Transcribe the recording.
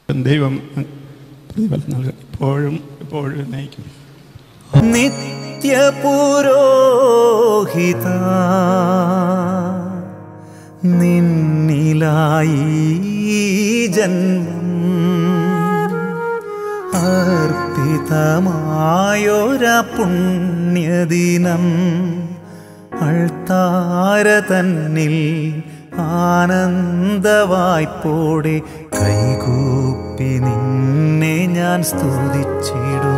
ദൈവം പ്രതിഫലം നൽകുക ഇപ്പോഴും ഇപ്പോഴും നയിക്കും നിത്യപുരോഹിത നിന്നിലായി ഈ ജന്മം അർപ്പിതമായൊര പുണ്യദിനം അൾത്താര തന്നിൽ ആനന്ദവായ്പോടെ കൈകൂപ്പി നിന്നെ ഞാൻ സ്തുതിച്ചിടും